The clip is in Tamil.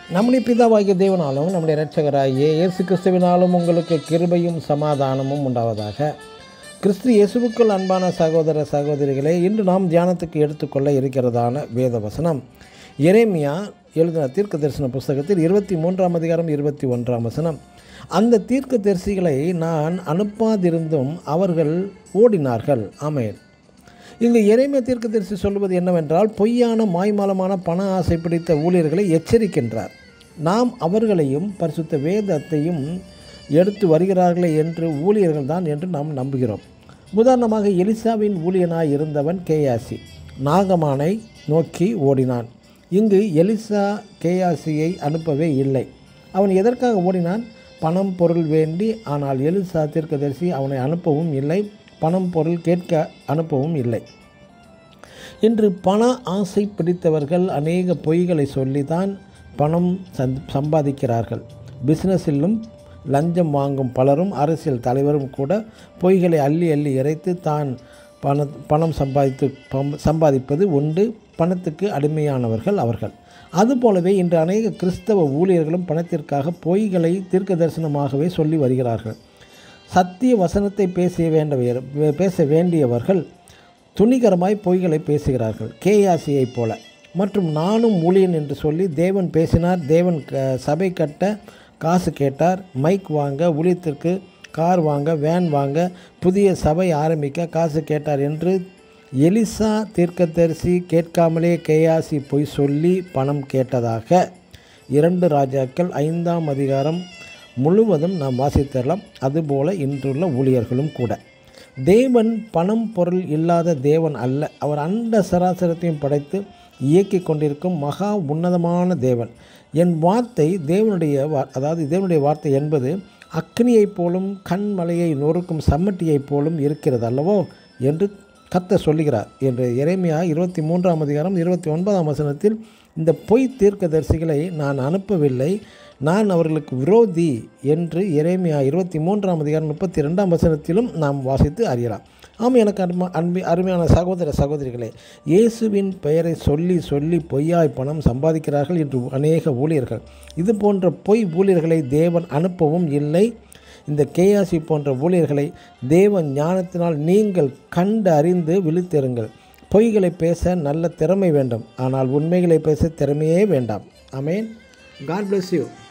நம்முடைய பிதாவாகிய தேவனாலும் நம்முடைய இரட்சகராகிய இயேசு கிறிஸ்துவினாலும் உங்களுக்கு கிருபையும் சமாதானமும் உண்டாவதாக கிறிஸ்து இயேசுவுக்குள் அன்பான சகோதர சகோதரிகளே இன்று நாம் தியானத்துக்கு எடுத்துக்கொள்ள இருக்கிறதான வேத வசனம் எரேமியா எழுதின தீர்க்க தரிசன புஸ்தகத்தில் இருபத்தி மூன்றாம் அதிகாரம் இருபத்தி ஒன்றாம் வசனம் அந்த தீர்க்க தரிசிகளை நான் அனுப்பாதிருந்தும் அவர்கள் ஓடினார்கள் ஆமேன் இங்கு இறைமை தீர்க்கதரிசி சொல்வது என்னவென்றால் பொய்யான மாய்மாலமான பண ஆசை பிடித்த ஊழியர்களை எச்சரிக்கின்றார் நாம் அவர்களையும் பரிசுத்த வேதத்தையும் எடுத்து வருகிறார்களே என்று ஊழியர்கள் தான் என்று நாம் நம்புகிறோம் உதாரணமாக எலிசாவின் ஊழியனாய் இருந்தவன் கேயாசி நாகமானை நோக்கி ஓடினான் இங்கு எலிசா கேயாசியை அனுப்பவே இல்லை அவன் எதற்காக ஓடினான் பணம் பொருள் வேண்டி ஆனால் எலிசா தீர்க்கதரிசி அவனை அனுப்பவும் இல்லை பணம் பொருள் கேட்க அனுப்பவும் இல்லை இன்று பண ஆசை பிடித்தவர்கள் அநேக பொய்களை சொல்லித்தான் பணம் சந் சம்பாதிக்கிறார்கள் பிஸ்னஸிலும் லஞ்சம் வாங்கும் பலரும் அரசியல் தலைவரும் கூட பொய்களை அள்ளி அள்ளி இறைத்து தான் பண பணம் சம்பாதித்து பம் சம்பாதிப்பது உண்டு பணத்துக்கு அடிமையானவர்கள் அவர்கள் அதுபோலவே இன்று அநேக கிறிஸ்தவ ஊழியர்களும் பணத்திற்காக பொய்களை தீர்க்க தரிசனமாகவே சொல்லி வருகிறார்கள் சத்திய வசனத்தை பேச வேண்டிய பேச வேண்டியவர்கள் துணிகரமாய் பொய்களை பேசுகிறார்கள் கேயாசியைப் போல மற்றும் நானும் ஊழியன் என்று சொல்லி தேவன் பேசினார் தேவன் க சபை கட்ட காசு கேட்டார் மைக் வாங்க ஊழியத்திற்கு கார் வாங்க வேன் வாங்க புதிய சபை ஆரம்பிக்க காசு கேட்டார் என்று எலிசா தீர்க்கதரிசி கேட்காமலே கேயாசி பொய் சொல்லி பணம் கேட்டதாக இரண்டு ராஜாக்கள் ஐந்தாம் அதிகாரம் முழுவதும் நாம் வாசித்தரலாம் அதுபோல இன்றுள்ள ஊழியர்களும் கூட தேவன் பணம் பொருள் இல்லாத தேவன் அல்ல அவர் அண்ட சராசரத்தையும் படைத்து இயக்கி கொண்டிருக்கும் மகா உன்னதமான தேவன் என் வார்த்தை தேவனுடைய வா அதாவது தேவனுடைய வார்த்தை என்பது அக்னியைப் போலும் கண்மலையை நொறுக்கும் சம்மட்டியைப் போலும் இருக்கிறது அல்லவோ என்று கத்த சொல்லுகிறார் என்று இறைமையா இருபத்தி மூன்றாம் அதிகாரம் இருபத்தி ஒன்பதாம் வசனத்தில் இந்த பொய் தீர்க்கதரிசிகளை நான் அனுப்பவில்லை நான் அவர்களுக்கு விரோதி என்று இறைமையா இருபத்தி மூன்றாம் அதிகாரம் முப்பத்தி ரெண்டாம் வசனத்திலும் நாம் வாசித்து அறியலாம் ஆமாம் எனக்கு அன்பா அன்பி அருமையான சகோதர சகோதரிகளே இயேசுவின் பெயரை சொல்லி சொல்லி பொய்யாய் பணம் சம்பாதிக்கிறார்கள் என்று அநேக ஊழியர்கள் இது போன்ற பொய் ஊழியர்களை தேவன் அனுப்பவும் இல்லை இந்த கேயாசி போன்ற ஊழியர்களை தேவ ஞானத்தினால் நீங்கள் கண்டு அறிந்து விழித்தெறுங்கள் பொய்களை பேச நல்ல திறமை வேண்டும் ஆனால் உண்மைகளை பேச திறமையே வேண்டாம் அமேன் காட் bless யூ